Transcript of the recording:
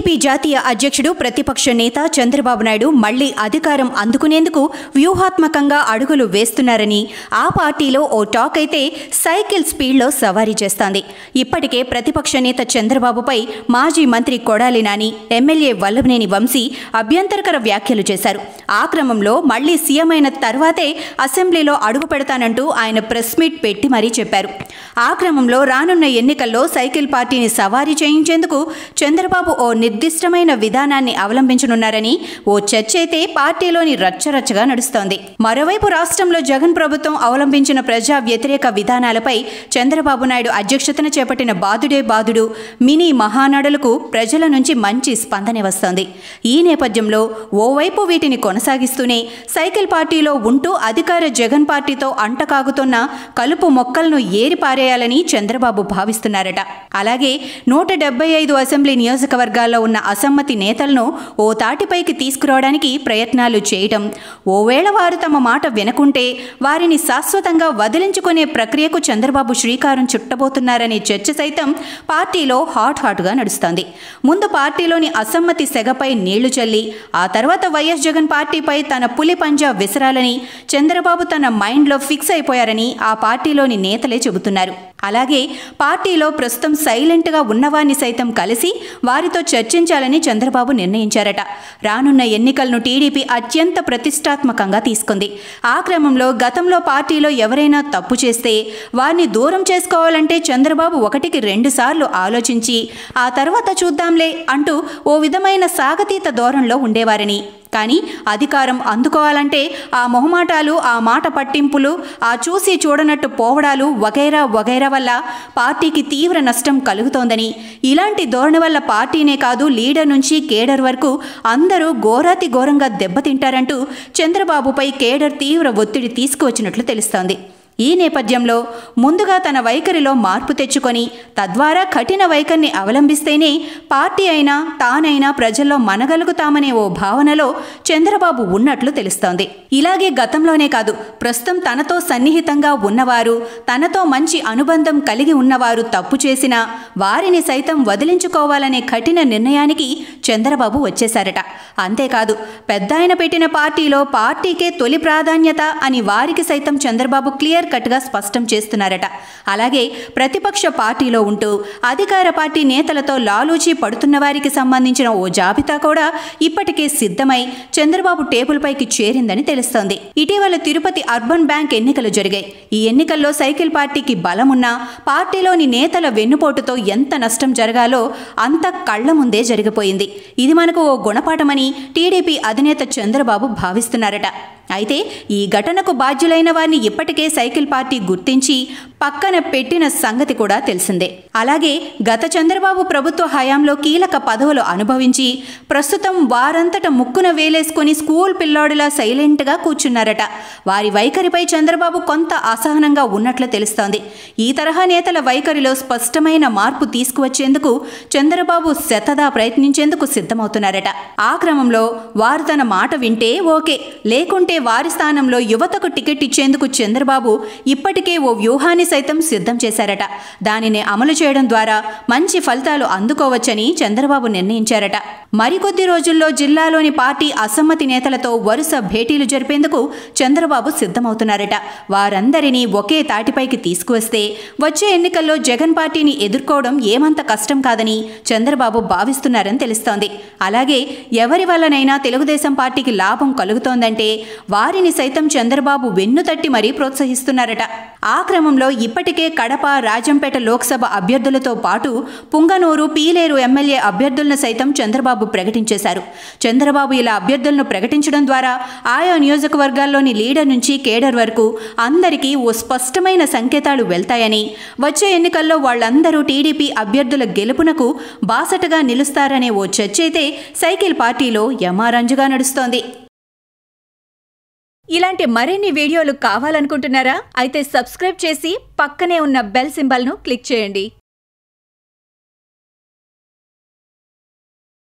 TDP జాతీయ అధ్యక్షుడు ప్రతిపక్ష నేత చంద్రబాబు నాయుడు మళ్లీ అధికారం అందుకునేందుకు వ్యూహాత్మకంగా అడుగులు వేస్తున్నారని ఆ పార్టీలో ఓ టాక్ అయితే సైకిల్ స్పీడ్లో సవారీ చేస్తోంది ఇప్పటికే ప్రతిపక్ష నేత చంద్రబాబుపై మాజీ మంత్రి కొడాలి నాని ఎమ్మెల్యే వల్లభనేని వంశీ అభ్యంతరకర వ్యాఖ్యలు చేశారు ఆ క్రమంలో మళ్లీ సీఎం అయిన తర్వాతే అసెంబ్లీలో అడుగు పెడతానంటూ ఆయన ప్రెస్ మీట్ పెట్టి మరీ చెప్పారు ఆ క్రమంలో రానున్న ఎన్నికల్లో సైకిల్ పార్టీని సవారీ చేయించేందుకు చంద్రబాబు ఓ నిర్దిష్టమైన విధానాన్ని అవలంబించనున్నారని ఓ చర్చ అయితే పార్టీలోని రచ్చరచ్చగా నడుస్తోంది మరోవైపు రాష్ట్రంలో జగన్ ప్రభుత్వం అవలంబించిన ప్రజా వ్యతిరేక విధానాలపై చంద్రబాబు నాయుడు అధ్యక్షతన చేపట్టిన బాదుడే బాదుడు మినీ మహానాడులకు ప్రజల నుంచి మంచి స్పందన వస్తోంది ఈ నేపథ్యంలో ఓవైపు వీటిని కొనసాగిస్తూనే సైకిల్ పార్టీలో ఉంటూ అధికార జగన్ పార్టీతో అంటకాగుతున్న కలుపు మొక్కలను ఏరిపారేయాలని చంద్రబాబు భావిస్తున్నారట అలాగే నూట డెబ్బై ఐదు అసెంబ్లీ నియోజకవర్గాల్లో ఉన్న అసమ్మతి నేతలను ఓ తాటిపైకి తీసుకురావడానికి ప్రయత్నాలు చేయటం ఓవేళ వారు తమ మాట వినకుంటే వారిని శాశ్వతంగా వదిలించుకునే ప్రక్రియకు చంద్రబాబు శ్రీకారం చుట్టబోతున్నారనే చర్చ సైతం పార్టీలో హాట్ హాట్గా నడుస్తోంది ముందు పార్టీలోని అసమ్మతి సెగపై నీళ్లు చల్లి ఆ తర్వాత వైఎస్ జగన్ పార్టీపై తన పులి పంజా విసరాలని చంద్రబాబు తన మైండ్లో ఫిక్స్ అయిపోయారని ఆ పార్టీలోని నేతలే చెబుతున్నారు అలాగే పార్టీలో ప్రస్తుతం సైలెంట్గా ఉన్నవారిని సైతం కలిసి వారితో చర్చించాలని చంద్రబాబు నిర్ణయించారట రానున్న ఎన్నికలను టీడీపీ అత్యంత ప్రతిష్టాత్మకంగా తీసుకుంది ఆ క్రమంలో గతంలో పార్టీలో ఎవరైనా తప్పు చేస్తే వారిని దూరం చేసుకోవాలంటే చంద్రబాబు ఒకటికి రెండు సార్లు ఆలోచించి ఆ తర్వాత చూద్దాంలే అంటూ ఓ విధమైన సాగతీత ధోరణిలో ఉండేవారని కానీ అధికారం అందుకోవాలంటే ఆ మొహమాటాలు ఆ మాట పట్టింపులు ఆ చూసి చూడనట్టు పోవడాలు వగైరా వగైరా వల్ల పార్టీకి తీవ్ర నష్టం కలుగుతోందని ఇలాంటి ధోరణి వల్ల పార్టీనే కాదు లీడర్ నుంచి కేడర్ వరకు అందరూ ఘోరాతి ఘోరంగా దెబ్బతింటారంటూ చంద్రబాబుపై కేడర్ తీవ్ర ఒత్తిడి తీసుకువచ్చినట్లు తెలుస్తోంది ఈ నేపథ్యంలో ముందుగా తన వైఖరిలో మార్పు తెచ్చుకొని తద్వారా కఠిన వైఖరిని అవలంబిస్తేనే పార్టీ అయినా తానైనా ప్రజల్లో మనగలుగుతామనే ఓ భావనలో చంద్రబాబు ఉన్నట్లు తెలుస్తోంది ఇలాగే గతంలోనే కాదు ప్రస్తుతం తనతో సన్నిహితంగా ఉన్నవారు తనతో మంచి అనుబంధం కలిగి ఉన్నవారు తప్పు చేసినా వారిని సైతం వదిలించుకోవాలనే కఠిన నిర్ణయానికి చంద్రబాబు వచ్చేశారట అంతేకాదు పెద్దాయన పెట్టిన పార్టీలో పార్టీకే తొలి ప్రాధాన్యత అని వారికి సైతం చంద్రబాబు క్లియర్ కట్గా స్పష్టం చేస్తున్నారట అలాగే ప్రతిపక్ష పార్టీలో ఉంటూ అధికార పార్టీ నేతలతో లాలూచీ పడుతున్న వారికి సంబంధించిన ఓ జాబితా కూడా ఇప్పటికే సిద్ధమై చంద్రబాబు టేబుల్ పైకి చేరిందని తెలుస్తోంది ఇటీవల తిరుపతి అర్బన్ బ్యాంక్ ఎన్నికలు జరిగాయి ఈ ఎన్నికల్లో సైకిల్ పార్టీకి బలమున్నా పార్టీలోని నేతల వెన్నుపోటుతో ఎంత నష్టం జరగాలో అంత కళ్ల ముందే జరిగిపోయింది ఇది మనకు ఓ గుణపాఠమని టీడీపీ అధినేత చంద్రబాబు భావిస్తున్నారట అయితే ఈ ఘటనకు బాధ్యులైన వారిని ఇప్పటికే సైకిల్ పార్టీ గుర్తించి పక్కన పెట్టిన సంగతి కూడా తెలిసిందే అలాగే గత చంద్రబాబు ప్రభుత్వ హయాంలో కీలక పదవులు అనుభవించి ప్రస్తుతం వారంతట ముక్కున వేలేసుకొని స్కూల్ పిల్లాడిలా సైలెంట్గా కూర్చున్నారట వారి వైఖరిపై చంద్రబాబు కొంత అసహనంగా ఉన్నట్లు తెలుస్తోంది ఈ తరహా నేతల వైఖరిలో స్పష్టమైన మార్పు తీసుకువచ్చేందుకు చంద్రబాబు శతదా ప్రయత్నించేందుకు సిద్ధమవుతున్నారట ఆ క్రమంలో వారు తన మాట వింటే ఓకే లేకుంటే వారి స్థానంలో యువతకు టికెట్ ఇచ్చేందుకు చంద్రబాబు ఇప్పటికే ఓ వ్యూహాన్ని సైతం సిద్ధం చేశారట దానిని అమలు చేయడం ద్వారా మంచి ఫలితాలు అందుకోవచ్చని చంద్రబాబు నిర్ణయించారట మరికొద్ది రోజుల్లో జిల్లాలోని పార్టీ అసమ్మతి నేతలతో వరుస భేటీలు జరిపేందుకు చంద్రబాబు సిద్ధమవుతున్నారట వారందరినీ ఒకే తాటిపైకి తీసుకువస్తే వచ్చే ఎన్నికల్లో జగన్ పార్టీని ఎదుర్కోవడం ఏమంత కష్టం కాదని చంద్రబాబు భావిస్తున్నారని తెలుస్తోంది అలాగే ఎవరి వల్లనైనా తెలుగుదేశం పార్టీకి లాభం కలుగుతోందంటే వారిని సైతం చంద్రబాబు వెన్నుతట్టి మరీ ప్రోత్సహిస్తున్నారట ఆ క్రమంలో ఇప్పటికే కడప రాజంపేట లోక్సభ అభ్యర్థులతో పాటు పుంగనూరు పీలేరు ఎమ్మెల్యే అభ్యర్థులను సైతం చంద్రబాబు ప్రకటించేశారు చంద్రబాబు ఇలా అభ్యర్థులను ప్రకటించడం ద్వారా ఆయా నియోజకవర్గాల్లోని లీడర్ నుంచి కేడర్ వరకు అందరికీ ఓ స్పష్టమైన సంకేతాలు వెళ్తాయని వచ్చే ఎన్నికల్లో వాళ్ళందరూ టీడీపీ అభ్యర్థుల గెలుపునకు బాసటగా నిలుస్తారనే ఓ చర్చ అయితే సైకిల్ పార్టీలో యమారంజుగా నడుస్తోంది ఇలాంటి మరిన్ని వీడియోలు కావాలనుకుంటున్నారా అయితే సబ్స్క్రైబ్ చేసి పక్కనే ఉన్న బెల్ సింబల్ను క్లిక్ చేయండి